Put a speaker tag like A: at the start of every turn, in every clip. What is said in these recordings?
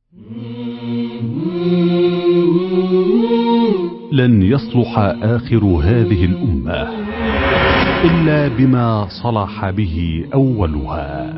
A: لن يصلح آخر هذه الأمة إلا بما صلح به أولها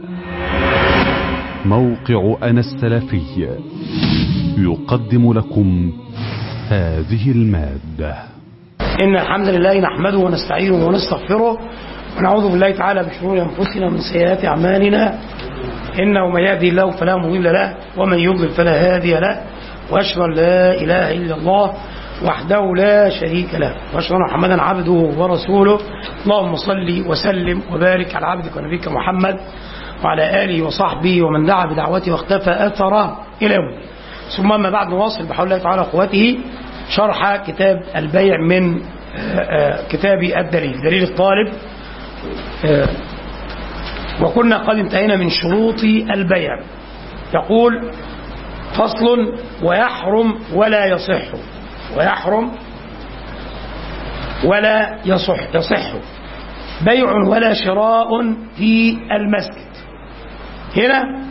A: موقع أنا السلفي يقدم لكم هذه المادة
B: إن الحمد لله نحمده ونستعينه ونستغفره ونعوذ بالله تعالى بشرور أنفسنا ومن سيئات أعمالنا إنه من يهدي الله فلا مضل له ومن يضلل فلا هادي له وأشهد أن لا إله إلا الله وحده لا شريك له وأشهد أن محمدا عبده ورسوله اللهم صل وسلم وبارك على عبدك ونبيك محمد وعلى آله وصحبه ومن دعا بدعوته واختفى أثره إلى يوم ثم ما بعد نواصل بحول الله تعالى قوته شرح كتاب البيع من كتاب الدليل دليل الطالب وكنا قد انتهينا من شروط البيع يقول فصل ويحرم ولا يصح ويحرم ولا يصح يصح بيع ولا شراء في المسجد هنا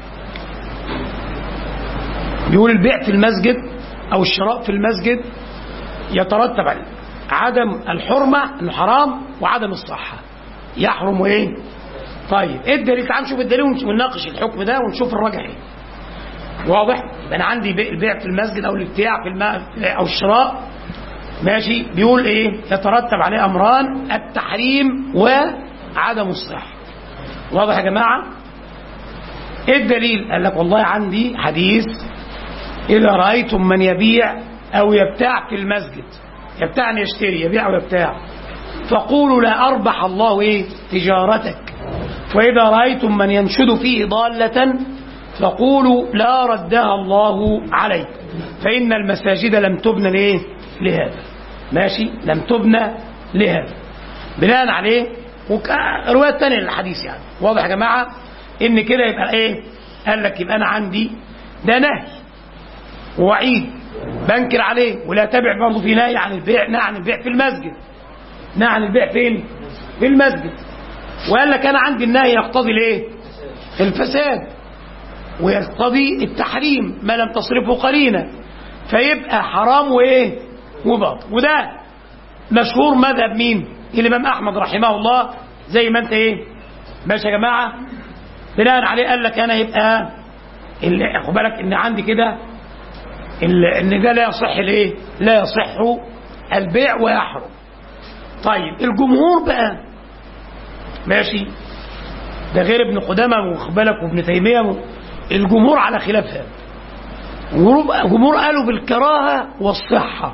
B: بيقول البيع في المسجد او الشراء في المسجد يترتب عليه عدم الحرمه انه حرام وعدم الصحه يحرم ايه طيب ايه الدليل تعال نشوف الدليل ونناقش الحكم ده ونشوف الراجح ايه واضح يبقى انا عندي البيع في المسجد او الابتياع في الماء او الشراء ماشي بيقول ايه يترتب عليه امران التحريم وعدم الصحه واضح يا جماعه ايه الدليل قال لك والله عندي حديث اذا رايتم من يبيع او يبتاع في المسجد يبتاع ان يشتري يبيع ويبتاع فقولوا لا اربح الله ايه تجارتك واذا رايتم من ينشد فيه ضاله فقولوا لا ردها الله عليك فإن المساجد لم تبنى ليه لهذا ماشي لم تبنى لهذا بناء عليه رواية تانية للحديث يعني واضح يا جماعة إن كده يبقى إيه قال لك يبقى أنا عندي ده نهي ووعيد بنكر عليه ولا تبع برضه في نهي عن البيع نهي عن البيع في المسجد نهي عن البيع فين في المسجد وقال لك أنا عندي النهي يقتضي الإيه الفساد ويقتضي التحريم ما لم تصرفه قرينه فيبقى حرام وايه وباطل وده مشهور مذهب مين الامام احمد رحمه الله زي ما انت ايه ماشي يا جماعه بناء عليه قال لك انا يبقى خد بالك ان عندي كده ان ده لا يصح الايه لا يصح البيع ويحرم طيب الجمهور بقى ماشي ده غير ابن قدامه وخد بالك وابن تيميه الجمهور على خلاف هذا الجمهور قالوا بالكراهة والصحة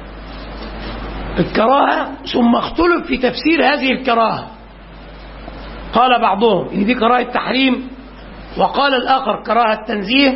B: الكراهة ثم اختلف في تفسير هذه الكراهة قال بعضهم ان دي كراهة تحريم وقال الآخر كراهة تنزيه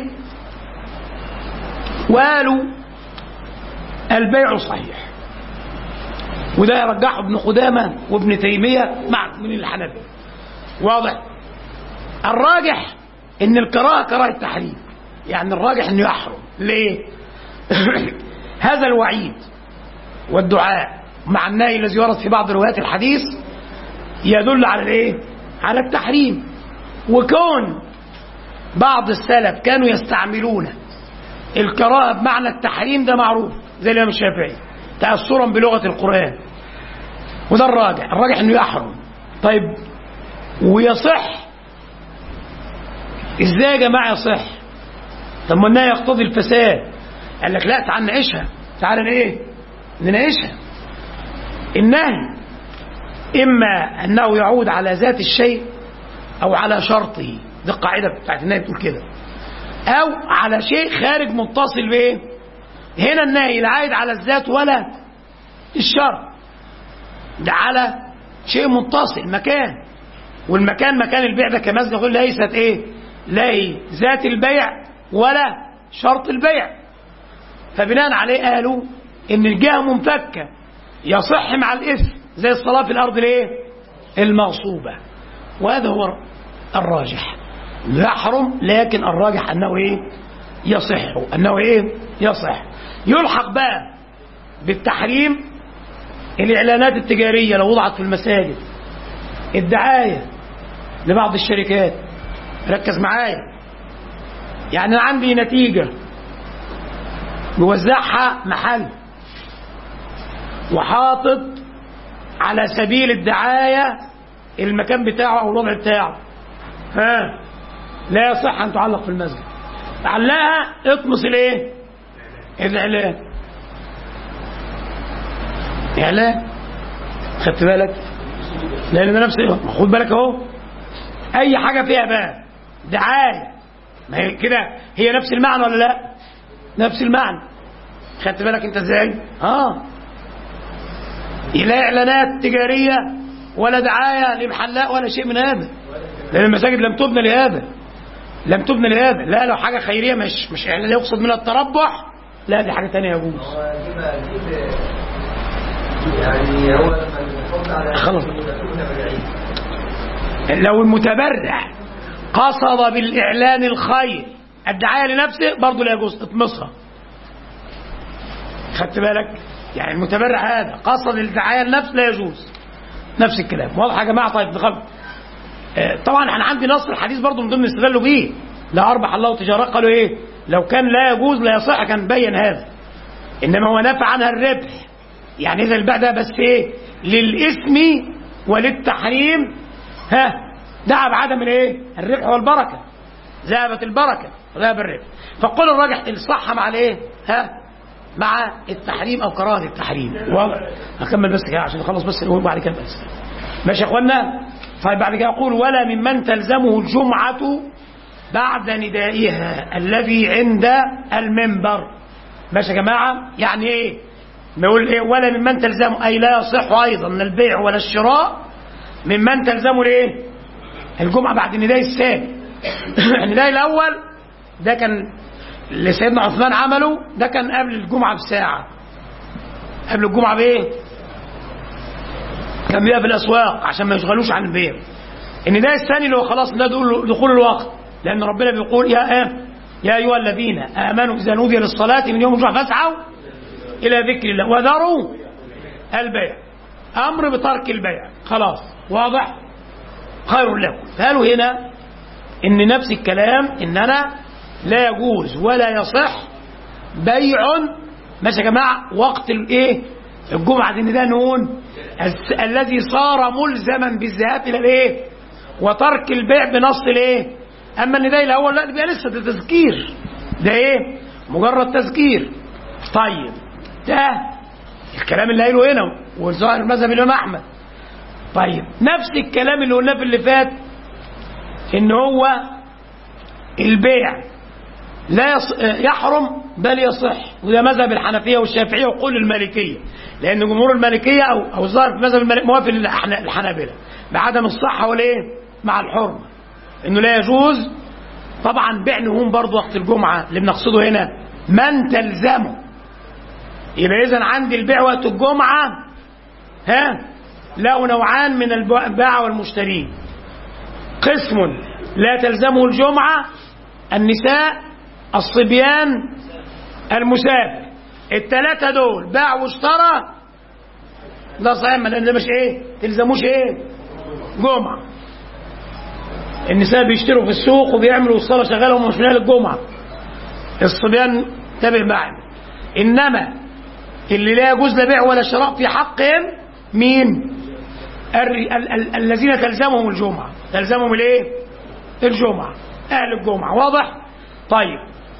B: وقالوا البيع صحيح وده يرجحه ابن قدامة وابن تيمية مع من الحنابلة واضح الراجح ان الكراهه كراهه تحريم يعني الراجح انه يحرم ليه هذا الوعيد والدعاء مع النهي الذي ورد في بعض روايات الحديث يدل على الايه على التحريم وكون بعض السلف كانوا يستعملون الكراهه بمعنى التحريم ده معروف زي الامام الشافعي تاثرا بلغه القران وده الراجح الراجح انه يحرم طيب ويصح ازاي يا جماعه يصح طب ما النهي يقتضي الفساد قال لك لا تعال نعيشها تعال ايه نناقشها النهي اما انه يعود على ذات الشيء او على شرطه دي القاعده بتاعت النهي بتقول كده او على شيء خارج متصل بايه هنا النهي لا عايد على الذات ولا الشرط ده على شيء متصل مكان والمكان مكان البيع ده كمسجد يقول ليست ايه لا ذات البيع ولا شرط البيع فبناء عليه قالوا ان الجهه منفكه يصح مع الاثم زي الصلاه في الارض الايه المغصوبه وهذا هو الراجح يحرم لكن الراجح انه ايه يصح انه ايه يصح يلحق بقى بالتحريم الاعلانات التجاريه لو وضعت في المساجد الدعايه لبعض الشركات ركز معايا يعني أنا عندي نتيجة بوزعها محل وحاطط على سبيل الدعاية المكان بتاعه أو الوضع بتاعه ها لا يصح أن تعلق في المسجد علقها اطمس الايه الاعلان اعلان خدت بالك لان ده نفس خد بالك اهو اي حاجه فيها بقى دعايه ما هي كده هي نفس المعنى ولا لا نفس المعنى خدت بالك انت ازاي اه لا اعلانات تجاريه ولا دعايه لمحلات ولا شيء من هذا لان المساجد لم تبنى لهذا لم تبنى لهذا لا لو حاجه خيريه مش مش اعلان يقصد منها التربح لا دي حاجه ثانيه يجوز
C: هو دي بقى اكيد يعني هو لما بيحط على
B: خلاص.
C: يكون بعيد
B: لو المتبرع قصد بالإعلان الخير الدعاية لنفسه برضه لا يجوز اطمسها خدت بالك يعني المتبرع هذا قصد الدعاية لنفسه لا يجوز نفس الكلام واضح يا جماعة طيب نخلص آه، طبعا احنا عندي نص الحديث برضه من ضمن استدلوا بيه لا أربح الله تجارة قالوا ايه لو كان لا يجوز لا يصح كان بين هذا انما هو نفى عنها الربح يعني اذا البيع ده بس ايه للاسم وللتحريم ها دعا بعدم الايه الربح والبركه ذهبت البركه وذهب الربح فقول الراجح الصح مع الايه ها مع التحريم او كراهه التحريم واضح هكمل بس كده عشان نخلص بس نقول بعد كده بس ماشي يا اخوانا طيب بعد كده يقول ولا ممن تلزمه الجمعه بعد ندائها الذي عند المنبر ماشي يا جماعه يعني ايه نقول ايه ولا ممن تلزمه اي لا يصح ايضا لا البيع ولا الشراء ممن تلزمه الايه الجمعه بعد النداء الثاني النداء الاول ده كان اللي سيدنا عثمان عمله ده كان قبل الجمعه بساعه قبل الجمعه بايه كان بيبقى في الاسواق عشان ما يشغلوش عن البيع النداء الثاني اللي هو خلاص ده دخول دخول الوقت لان ربنا بيقول يا ايه يا ايها الذين امنوا اذا نودي للصلاه من يوم الجمعه فاسعوا الى ذكر الله وذروا البيع امر بترك البيع خلاص واضح خير لكم قالوا هنا ان نفس الكلام ان انا لا يجوز ولا يصح بيع ماشي يا جماعه وقت الايه الجمعه دي ده نون الس- الذي صار ملزما بالذهاب الى الايه وترك البيع بنص الايه اما النداء الاول لا ده لسه ده تذكير ده ايه مجرد تذكير طيب ده الكلام اللي قايله هنا والظاهر مذهب الامام احمد طيب نفس الكلام اللي قلناه في اللي فات ان هو البيع لا يص... يحرم بل يصح وده مذهب الحنفيه والشافعيه وقول المالكيه لان جمهور المالكيه او او الظاهر في مذهب المالك موافق للحن- الحنابله بعدم الصحه والايه مع الحرمه انه لا يجوز طبعا بيع نهون برضه وقت الجمعه اللي بنقصده هنا من تلزمه يبقى اذا عندي البيع وقت الجمعه ها له نوعان من الباعة والمشترين قسم لا تلزمه الجمعة النساء الصبيان المسافر الثلاثة دول باع واشترى ده صحيح ما لان ده مش ايه تلزموش ايه جمعة النساء بيشتروا في السوق وبيعملوا الصلاة شغالة وهم مش من أهل الجمعة الصبيان تابع معي إنما اللي لا يجوز لا بيع ولا شراء في حقهم مين؟ الر- ال- ال- الذين تلزمهم الجمعة تلزمهم الايه؟ الجمعة أهل الجمعة واضح؟ طيب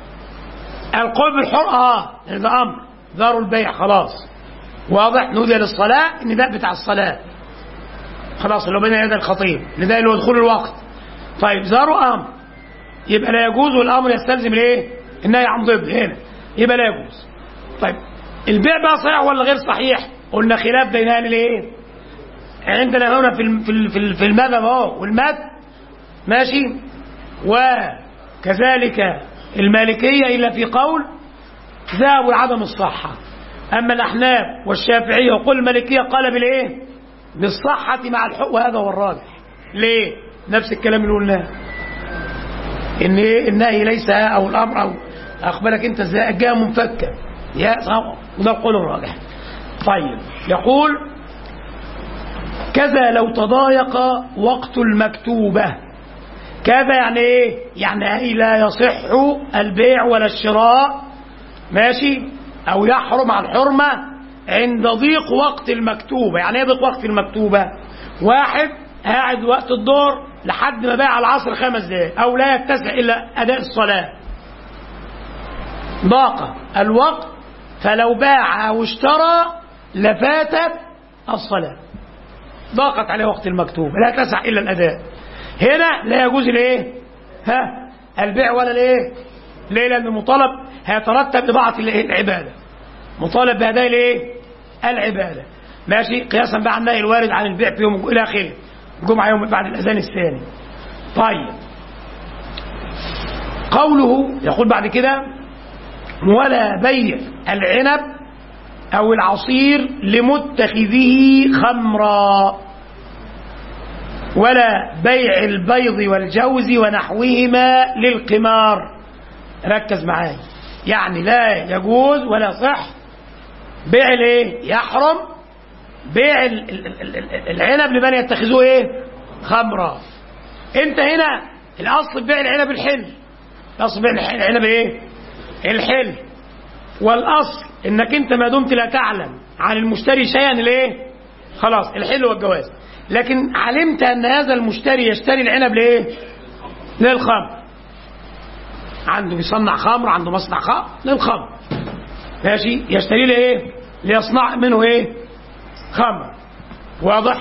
B: القول بالحر اه لأن ده أمر ذروا البيع خلاص واضح نودي للصلاة النداء بتاع الصلاة خلاص اللي هو بين يدي الخطيب النداء اللي هو دخول الوقت طيب ذروا أمر يبقى لا يجوز والأمر يستلزم الايه؟ النهي عن ضد هنا يبقى لا يجوز طيب البيع بقى صحيح ولا غير صحيح؟ قلنا خلاف بين اهل الايه؟ عندنا هنا في الم- في ال- في ال- في المذهب اهو والمد ماشي وكذلك المالكيه الا في قول ذهبوا لعدم الصحه اما الاحناف والشافعيه وقول المالكيه قال بالايه؟ بالصحه مع الحق وهذا هو الراجح ليه؟ نفس الكلام اللي قلناه ان ايه النهي ليس او الامر او اخبرك انت ازاي جاء منفكه يا صح وده القول الراجح طيب يقول كذا لو تضايق وقت المكتوبة كذا يعني ايه يعني أي لا يصح البيع ولا الشراء ماشي او يحرم عن حرمة عند ضيق وقت المكتوبة يعني ايه ضيق وقت المكتوبة واحد قاعد وقت الظهر لحد ما باع العصر خمس دقائق او لا يتسع الا اداء الصلاة ضاق الوقت فلو باع او اشترى لفاتت الصلاة ضاقت عليه وقت المكتوبة لا تسع الا الاداء هنا لا يجوز الايه ها البيع ولا الايه ليه لان المطالب هيترتب اضاعه الايه العباده مطالب باداء الايه العباده ماشي قياسا بقى عن النهي الوارد عن البيع في يوم الى اخره الجمعه يوم بعد الاذان الثاني طيب قوله يقول بعد كده ولا بيع العنب او العصير لمتخذه خمرا ولا بيع البيض والجوز ونحوهما للقمار ركز معايا يعني لا يجوز ولا صح بيع الايه يحرم بيع ال- ال- ال- ال- العنب لمن يتخذوه ايه خمرا انت هنا الاصل في بيع العنب الحل الاصل في بيع العنب ايه الحل والاصل انك انت ما دمت لا تعلم عن المشتري شيئا الايه خلاص الحل والجواز لكن علمت ان هذا المشتري يشتري العنب لايه للخمر عنده بيصنع خمر عنده مصنع خمر للخمر ماشي يشتري لايه ليصنع منه ايه خمر واضح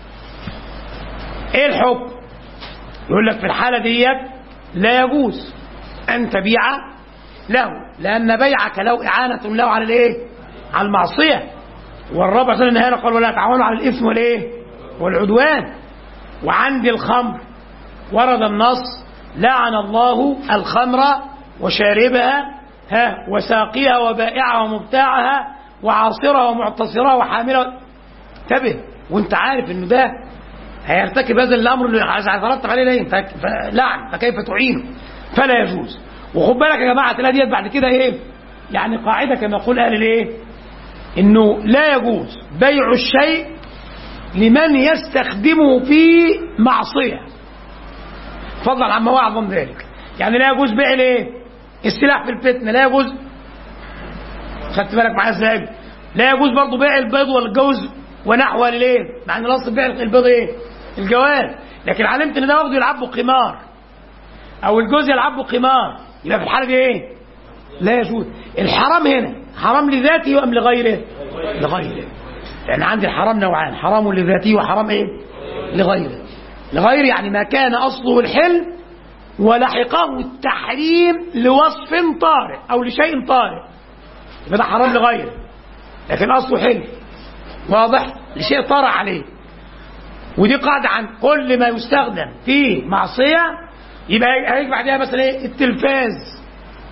B: ايه الحكم يقول لك في الحاله ديت لا يجوز ان تبيع له لان بيعك له اعانه له على الايه على المعصيه والرابع سنة النهاية قال ولا تعاونوا على الإثم والإيه والعدوان وعند الخمر ورد النص لعن الله الخمر وشاربها ها وساقيها وبائعها ومبتاعها وعاصرها ومعتصرها وحاملها انتبه وانت عارف انه ده هيرتكب هذا الامر اللي هيترتب عليه لين فك- فلعن فكيف تعينه فلا يجوز وخد بالك يا جماعه تلاقي ديت بعد كده ايه يعني قاعده كما يقول اهل الايه انه لا يجوز بيع الشيء لمن يستخدمه في معصيه فضلا عما هو اعظم ذلك يعني لا يجوز بيع الايه السلاح في الفتنه لا يجوز خدت بالك معايا ازاي لا يجوز برضه بيع البيض والجوز ونحوه للايه مع ان الاصل بيع البيض ايه الجواز لكن علمت ان ده واخده يلعبوا قمار او الجوز يلعبوا قمار يبقى في الحاله دي ايه لا يجوز الحرام هنا حرام لذاته ام لغيره لغيره لان عندي الحرام نوعان حرام لذاته وحرام ايه لغيره لغير يعني ما كان اصله الحل ولحقه التحريم لوصف طارئ او لشيء طارئ يبقى ده حرام لغيره لكن اصله حل واضح لشيء طرأ عليه ودي قاعدة عن كل ما يستخدم في معصية يبقى هيجي بعدها مثلا ايه التلفاز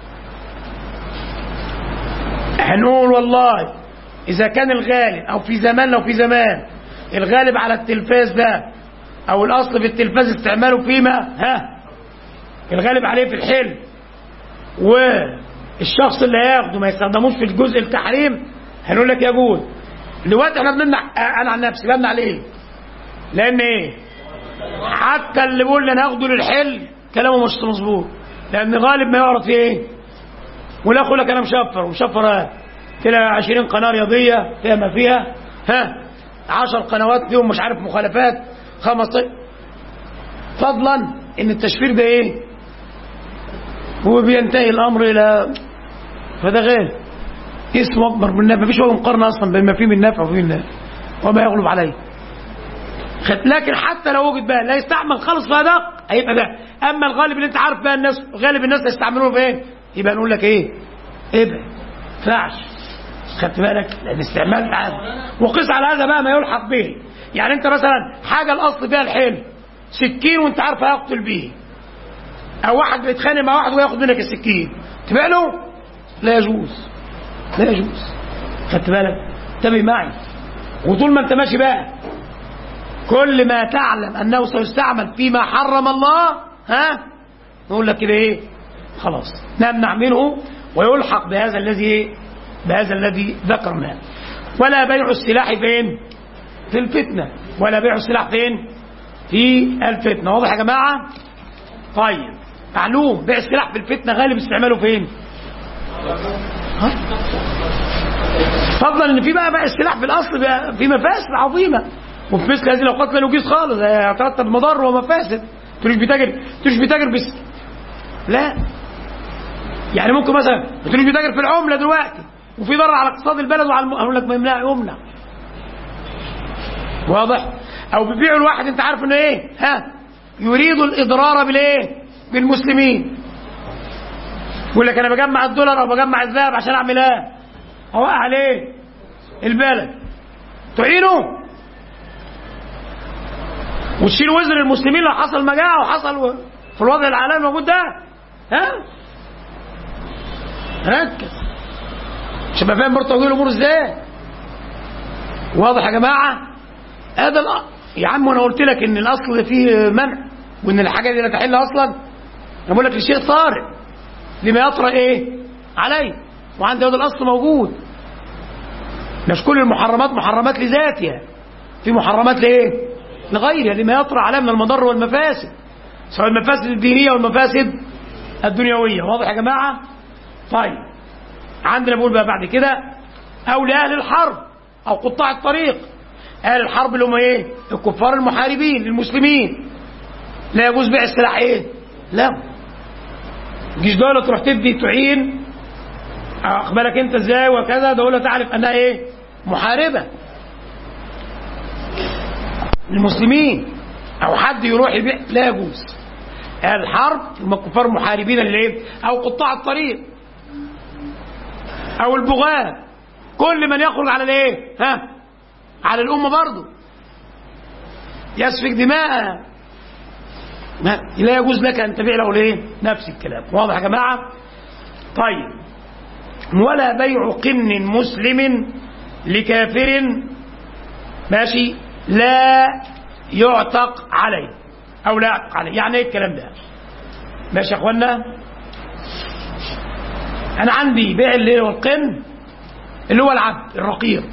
B: هنقول والله إذا كان الغالب أو في زمان لو في زمان الغالب على التلفاز ده أو الأصل في التلفاز استعماله فيما ها الغالب عليه في الحل والشخص اللي هياخده ما يستخدموش في الجزء التحريم هنقول لك يجوز دلوقتي احنا بنمنع انا عن نفسي بمنع ليه؟ لان ايه؟ حتى اللي بيقول لي انا هاخده للحل كلامه مش مظبوط لان غالب ما يعرف فيه ايه؟ ولا يقول لك انا مشفر ومشفر كده 20 قناه رياضيه فيها ما فيها ها 10 قنوات فيهم مش عارف مخالفات 15 فضلا ان التشفير ده ايه؟ وبينتهي الامر الى فده غير اسمه اكبر من النفع مفيش وجه مقارنه اصلا بين ما فيه من نفع وفيه من نفع وما يغلب عليه خد- لكن حتى لو وجد بقى لا يستعمل خالص في ادق هيبقى ده اما الغالب اللي انت عارف بقى الناس غالب الناس يستعملوه في ايه يبقى نقول لك ايه ابعد ما ينفعش خدت بالك لان استعمال عادي وقس على هذا بقى ما يلحق به يعني انت مثلا حاجه الاصل فيها الحل سكين وانت عارف هيقتل به او واحد بيتخانق مع واحد وياخد منك السكين تبقى له لا يجوز لا يجوز خدت بالك انتبه معي وطول ما انت ماشي بقى كل ما تعلم انه سيستعمل فيما حرم الله ها نقول لك كده ايه خلاص نمنع منه ويلحق بهذا الذي ايه بهذا الذي ذكرناه ولا بيع السلاح فين في الفتنه ولا بيع السلاح فين في الفتنه واضح يا جماعه طيب معلوم بيع السلاح في الفتنه غالب استعماله فين؟ ها؟ فضلا ان في بقى بقى السلاح في الاصل بقى في مفاسد عظيمه وفي مثل هذه الاوقات لا نجيز خالص يترتب مضار ومفاسد تقولش بتاجر تقولش بتاجر بس لا يعني ممكن مثلا تقولش بتاجر في العمله دلوقتي وفي ضرر على اقتصاد البلد وعلى الم... اقول لك ما يمنع يمنع واضح او بيبيعوا الواحد انت عارف انه ايه ها يريد الاضرار بالايه بالمسلمين يقول لك انا بجمع الدولار او بجمع الذهب عشان اعمل ايه اوقع عليه البلد تعينه وتشيل وزر المسلمين لو حصل مجاعه وحصل في الوضع العالمي الموجود ده ها ركز عشان ابقى فاهم برضه توجيه الامور ازاي واضح يا جماعه هذا الأ... يا عم انا قلت لك ان الاصل فيه منع وان الحاجه دي لا تحل اصلا انا بقول لك الشيء طارئ لما يطرا ايه عليه وعند هذا الاصل موجود مش كل المحرمات محرمات لذاتها في محرمات لايه لغيرها لما يطرا عليها من المضر والمفاسد سواء المفاسد الدينيه والمفاسد الدنيويه واضح يا جماعه طيب عندنا بقول بقى بعد كده او لاهل الحرب او قطاع الطريق اهل الحرب اللي هم ايه الكفار المحاربين للمسلمين لا يجوز بيع السلاح ايه لا جيش دولة تروح تدي تعين اقبلك انت ازاي وكذا دولة تعرف انها ايه محاربة المسلمين او حد يروح يبيع لا يجوز اهل الحرب هم الكفار المحاربين اللي ايه او قطاع الطريق او البغاة كل من يخرج على الايه ها على الامه برضه يسفك دماءها ما لا يجوز لك ان تبيع له ليه نفس الكلام واضح يا جماعه طيب ولا بيع قن مسلم لكافر ماشي لا يعتق عليه او لا يعتق عليه يعني ايه الكلام ده ماشي يا اخوانا انا عندي بيع اللي هو القن اللي هو العبد الرقيق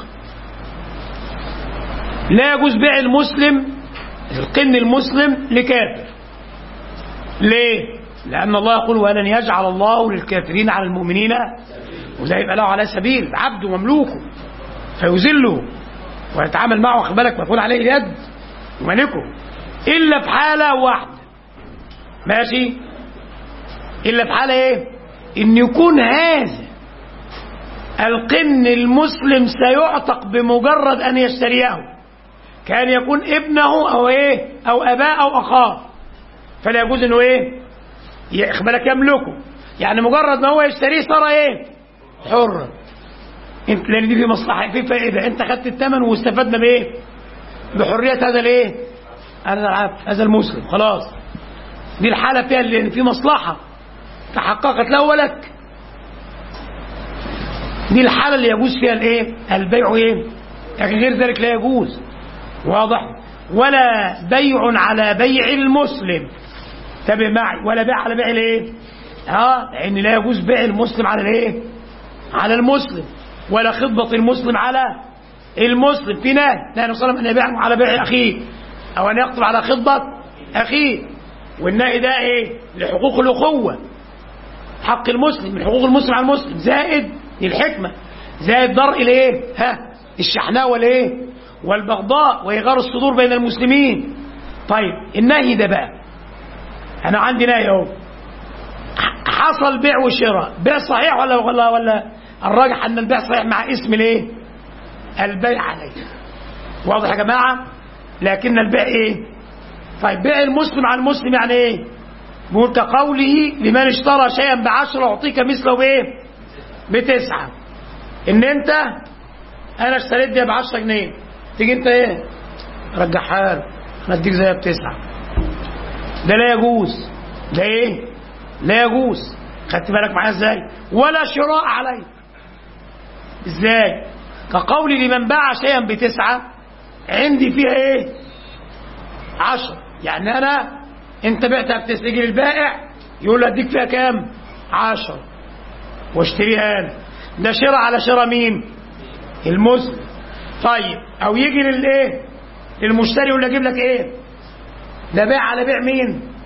B: لا يجوز بيع المسلم القن المسلم لكافر ليه لأن الله يقول ولن يجعل الله للكافرين على المؤمنين وده يبقى له على سبيل عبد ومملوكه فيذله ويتعامل معه واخد بالك مفعول عليه اليد وملكه إلا في حالة واحدة ماشي إلا في حالة إيه إن يكون هذا القن المسلم سيعتق بمجرد أن يشتريه كان يكون ابنه أو إيه أو أباه أو أخاه فلا يجوز إنه إيه يخبلك يملكه يعني مجرد ما هو يشتريه صار إيه حرا انت لان دي في مصلحه في فائده انت خدت الثمن واستفدنا بايه بحريه هذا الايه هذا العبد هذا المسلم خلاص دي الحاله فيها اللي في مصلحه تحققت له ولك دي الحالة اللي يجوز فيها الايه البيع ايه لكن غير ذلك لا يجوز واضح ولا بيع على بيع المسلم تابع معي ولا بيع على بيع الايه اه لان لا يجوز بيع المسلم على الايه على المسلم ولا خطبة المسلم على المسلم في نهي نهي صلى الله ان يبيع على بيع اخيه او ان يخطب على خطبة اخيه والنهي ده ايه لحقوق الاخوة حق المسلم من حقوق المسلم على المسلم زائد الحكمة زائد درء الايه ها الشحناء والايه والبغضاء وإغار الصدور بين المسلمين طيب النهي ده بقى أنا عندي نهي أهو حصل بيع وشراء بيع صحيح ولا ولا ولا الراجح أن البيع صحيح مع اسم الايه البيع عليه واضح يا جماعة لكن البيع ايه طيب بيع المسلم على المسلم يعني ايه بيقول كقوله لمن اشترى شيئا بعشرة أعطيك مثله بايه بتسعة ان انت انا اشتريت دي ب 10 جنيه تيجي انت ايه رجعها له انا اديك زيها بتسعة ده لا يجوز ده ايه لا يجوز خدت بالك معايا ازاي ولا شراء عليه ازاي كقولي لمن باع شيئا بتسعة عندي فيها ايه عشر يعني انا انت بعتها بتسجل البائع يقول اديك فيها كام عشر واشتريها انا ده شراء على شراء مين المسلم طيب او يجي للايه للمشتري ولا اجيب لك ايه ده بيع على بيع مين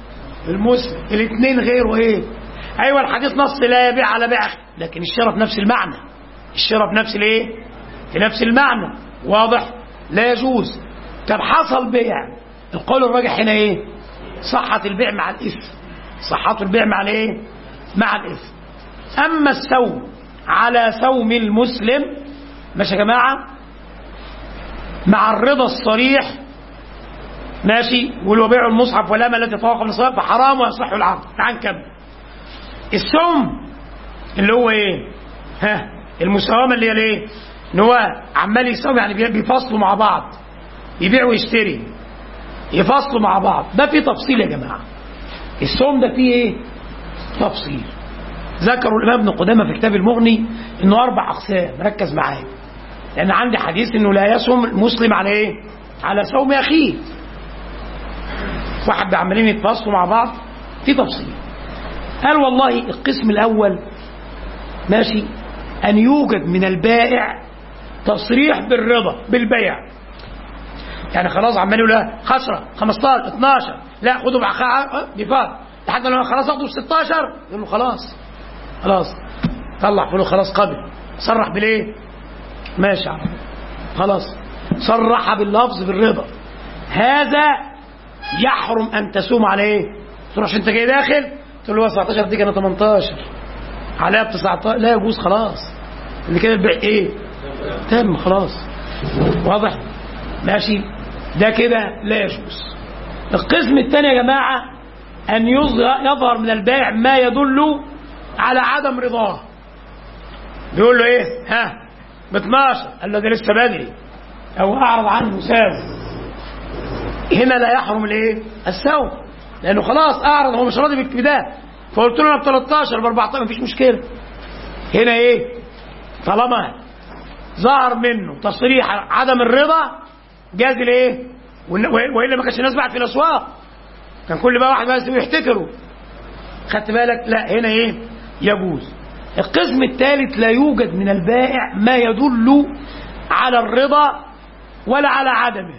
B: المسلم الاثنين غيره ايه ايوه الحديث نص لا يبيع على بيع أخيه. لكن الشراء في نفس المعنى الشراء في نفس الايه في نفس المعنى واضح لا يجوز طب حصل بيع القول الراجح هنا ايه صحة البيع مع الإثم صحة البيع مع الايه مع الإثم أما السوم على سوم المسلم ماشي يا جماعة مع الرضا الصريح ماشي والوبيع المصحف والأمة التي توقف الصلاة فحرام ويصح العقد تعال نكمل السوم اللي هو ايه ها المساومة اللي هي الايه ان هو عمال يساوم يعني بي- بيفصلوا مع بعض يبيع ويشتري يفصلوا مع بعض ده فيه تفصيل يا جماعة السوم ده فيه ايه تفصيل ذكروا الإمام ابن قدامة في كتاب المغني انه أربع أقسام ركز معايا لأن عندي حديث انه لا يصوم المسلم على ايه على صوم أخيه واحد عمالين يتفاصلوا مع بعض في تفصيل قال والله القسم الأول ماشي أن يوجد من البائع تصريح بالرضا بالبيع يعني خلاص عمال يقول لا خسرة 15 12 لا خدوا مع دفاع لحد لما خلاص اخدوا 16 يقول له خلاص خلاص طلع فلوس خلاص قبل صرح بالايه ماشي يا عم. خلاص صرح باللفظ بالرضا هذا يحرم ان تسوم على ايه تروح انت جاي داخل تقول له 19 دي انا 18 عليها ب 19 لا يجوز خلاص اللي كده البيع ايه تم خلاص واضح ماشي ده كده لا يجوز القسم الثاني يا جماعة أن يظهر, يظهر من البائع ما يدل على عدم رضاه بيقول له إيه ها ب 12 قال له ده لسه بدري أو أعرض عنه ساوي هنا لا يحرم الايه السوم لأنه خلاص أعرض هو مش راضي بده فقلت له أنا ب 13 ب 14 مفيش مشكلة هنا إيه طالما ظهر منه تصريح عدم الرضا جاز الايه وإن- والا ما كانش الناس بعد في الاسواق كان كل بقى واحد بس يحتكروا خدت بالك لا هنا ايه يجوز القسم الثالث لا يوجد من البائع ما يدل على الرضا ولا على عدمه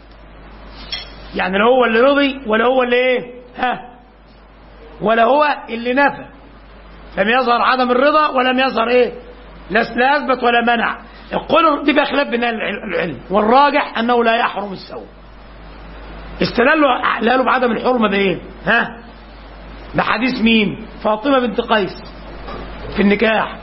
B: يعني لا هو اللي رضي ولا هو اللي ايه ها ولا هو اللي نفى لم يظهر عدم الرضا ولم يظهر ايه لا لا اثبت ولا منع القول دي بخلاف بين أهل العلم والراجح انه لا يحرم السوء استدلوا قالوا بعدم الحرمه بايه ها بحديث مين فاطمه بنت قيس في النكاح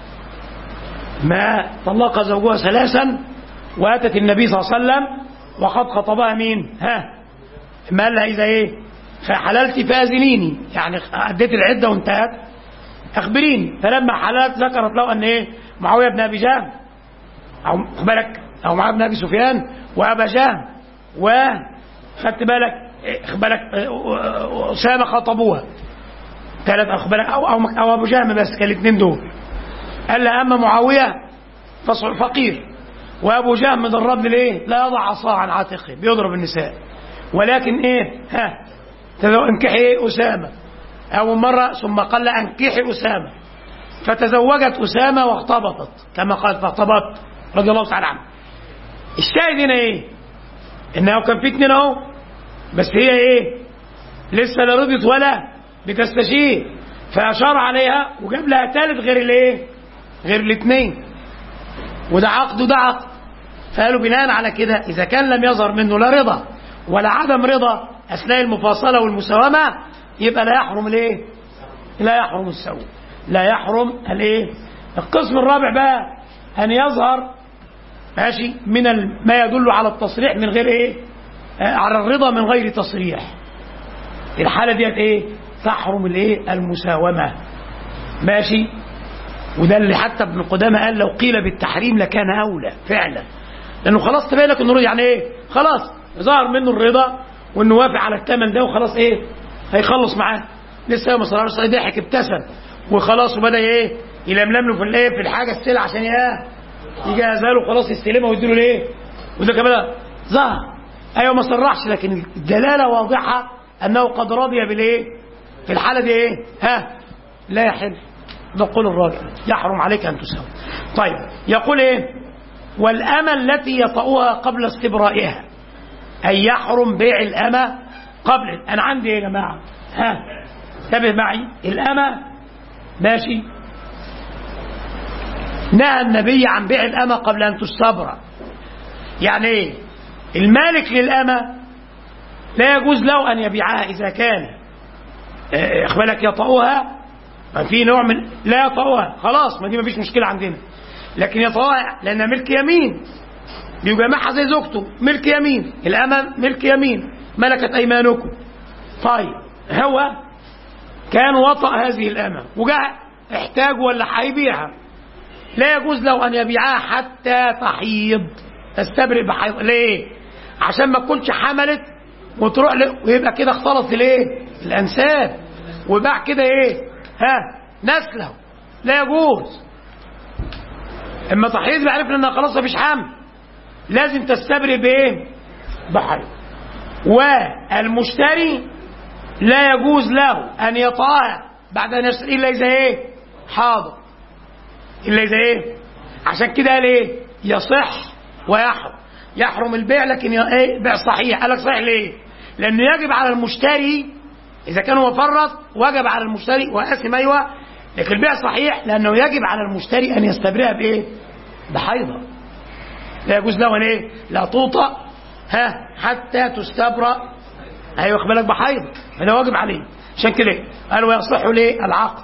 B: ما طلق زوجها ثلاثا واتت النبي صلى الله عليه وسلم وقد خطبها مين ها ما قال لها اذا ايه فحللت فاذنيني يعني اديت العده وانتهت اخبريني فلما حللت ذكرت له ان ايه معاويه بن ابي جهل او خد بالك او معاويه بن ابي سفيان وابا جهل و خدت بالك إيه، خد بالك إيه، اسامه خطبوها ثلاث اخد بالك او او, أو ابو جهم بس كان الاثنين دول قال لها اما معاويه فص- فقير وابو جهم ضربني ليه؟ لا يضع عصا عن عاتقه بيضرب النساء ولكن ايه؟ ها تزو- انكحي ايه اسامه اول مره ثم قال لها انكحي اسامه فتزوجت اسامه واغتبطت كما قال فاغتبطت رضي الله تعالى عنه الشاهد هنا ايه؟ انه كان في اتنين اهو بس هي ايه؟ لسه لا رضيت ولا بتستشير فاشار عليها وجاب لها ثالث غير الايه؟ غير الاثنين وده عقد وده عقد فقالوا بناء على كده اذا كان لم يظهر منه لا رضا ولا عدم رضا اثناء المفاصله والمساومه يبقى لا يحرم الايه؟ لا يحرم السوء لا يحرم الايه؟ القسم الرابع بقى ان يظهر ماشي من ال- ما يدل على التصريح من غير ايه؟ آه، على الرضا من غير تصريح الحاله ديت ايه؟ تحرم الايه؟ المساومه ماشي وده اللي حتى ابن قدامه قال لو قيل بالتحريم لكان اولى فعلا لانه خلاص تبين لك انه رضي يعني ايه خلاص ظهر منه الرضا وانه وافق على الثمن ده وخلاص ايه هيخلص معاه لسه يوم صلى الله عليه وسلم ضحك ابتسم وخلاص وبدا ايه يلملم له في الايه في الحاجه السلعه عشان ايه يجهزها له خلاص يستلمها ويديله الايه وده كمان ظهر ايوه ما صرحش لكن الدلاله واضحه انه قد رضي بالايه في الحاله دي ايه ها لا يحل ده قول الراجل يحرم عليك ان تساوي طيب يقول ايه والأمة التي يطأها قبل استبرائها أي يحرم بيع الأمة قبل أنا عندي إيه يا جماعة ها انتبه معي الأمة ماشي نهى النبي عن بيع الأمة قبل أن تستبرأ يعني ايه المالك للأمة لا يجوز له أن يبيعها إذا كان اخبالك يطأوها ما في نوع من لا يطأوها خلاص ما دي ما فيش مشكلة عندنا لكن يطأوها لأنها ملك يمين بيجمعها زي زوجته ملك يمين الأمة ملك يمين ملكت أيمانكم طيب هو كان وطأ هذه الأمة وجاء احتاج ولا هيبيعها لا يجوز له أن يبيعها حتى تحيض تستبرئ بحيض ليه عشان ما تكونش حملت وتروح ل... ويبقى كده اختلط الايه الانساب وباع كده ايه ها نسله لا يجوز اما تحيض عرفنا انها خلاص مفيش حمل لازم تستبرئ بايه بحيض والمشتري لا يجوز له ان يطاها بعد ان يشتري الا اذا ايه حاضر الا اذا ايه عشان كده قال ايه يصح ويحرم يحرم البيع لكن ايه بيع صحيح قال لك صحيح ليه لانه يجب على المشتري اذا كان هو فرط وجب على المشتري واسم ايوه لكن البيع صحيح لانه يجب على المشتري ان يستبرئها بايه بحيضه لا يجوز له ان ايه لا توطأ ها حتى تستبرأ ايوه خد بالك بحيضه هذا واجب عليه عشان كده قال ويصح ليه العقد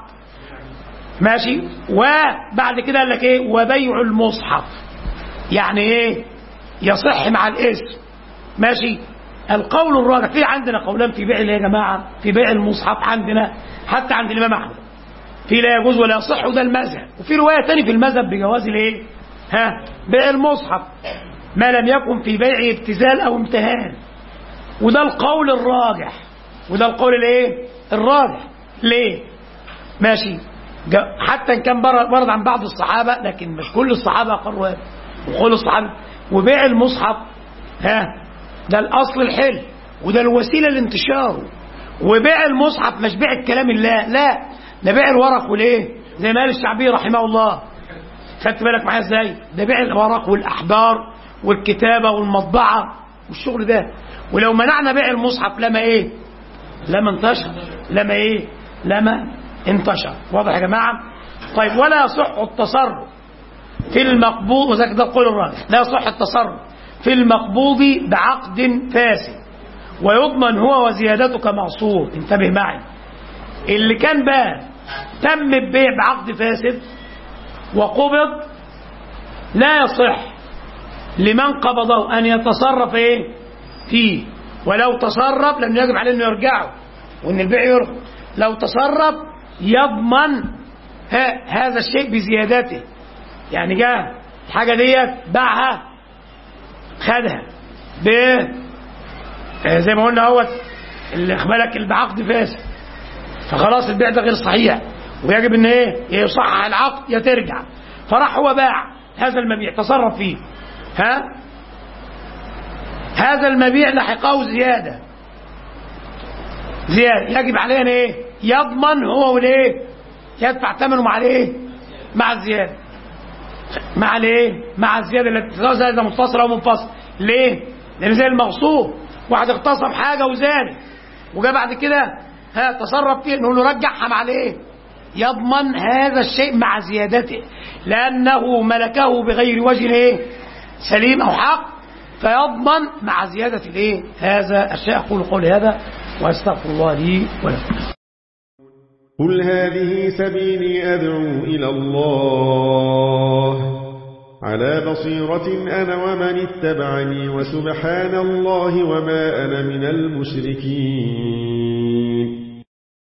B: ماشي وبعد كده قال لك ايه وبيع المصحف يعني ايه يصح مع الاسم ماشي القول الراجح في عندنا قولان في بيع يا جماعه في بيع المصحف عندنا حتى عند الامام احمد في لا يجوز ولا يصح وده المذهب وفي روايه ثانيه في المذهب بجواز الايه ها بيع المصحف ما لم يكن في بيع ابتذال او امتهان وده القول الراجح وده القول الايه الراجح ليه ماشي حتى ان كان برد عن بعض الصحابه لكن مش كل الصحابه اقروا هذا وقول الصحابه وبيع المصحف ها ده الاصل الحل وده الوسيله لانتشاره وبيع المصحف مش بيع الكلام الله لا ده بيع الورق والايه زي ما قال الشعبي رحمه الله خدت بالك معايا ازاي ده بيع الورق والاحبار والكتابه والمطبعه والشغل ده ولو منعنا بيع المصحف لما ايه لما انتشر لما ايه لما انتشر واضح يا جماعه طيب ولا يصح التصرف في المقبوض وذلك ده القول الراجح لا يصح التصرف في المقبوض بعقد فاسد ويضمن هو وزيادته كمعصور انتبه معي اللي كان بقى تم البيع بعقد فاسد وقبض لا يصح لمن قبضه ان يتصرف ايه فيه ولو تصرف لم يجب عليه انه يرجعه وان البيع يرجع لو تصرف يضمن هذا الشيء بزيادته يعني جاء الحاجه ديت باعها خدها ب زي ما قلنا اهوت اللي بالك بعقد فاسد فخلاص البيع ده غير صحيح ويجب ان ايه يصحح العقد يا ترجع فراح هو باع هذا المبيع تصرف فيه ها هذا المبيع لحقه زياده زياده يجب عليه ان ايه يضمن هو والايه يدفع ثمنه مع الايه مع الزياده مع الايه مع الزياده التي سواء زائده متصله او منفصله ليه لان زي المغصوب واحد اغتصب حاجه وزاد وجا بعد كده ها تصرف فيه نقول له رجعها مع الايه يضمن هذا الشيء مع زيادته لانه ملكه بغير وجه ايه سليم او حق فيضمن مع زياده الايه هذا الشيء اقول قولي هذا واستغفر الله لي ولكم
D: قل هذه سبيلي أدعو إلى الله على بصيرة أنا ومن اتبعني وسبحان الله وما أنا من المشركين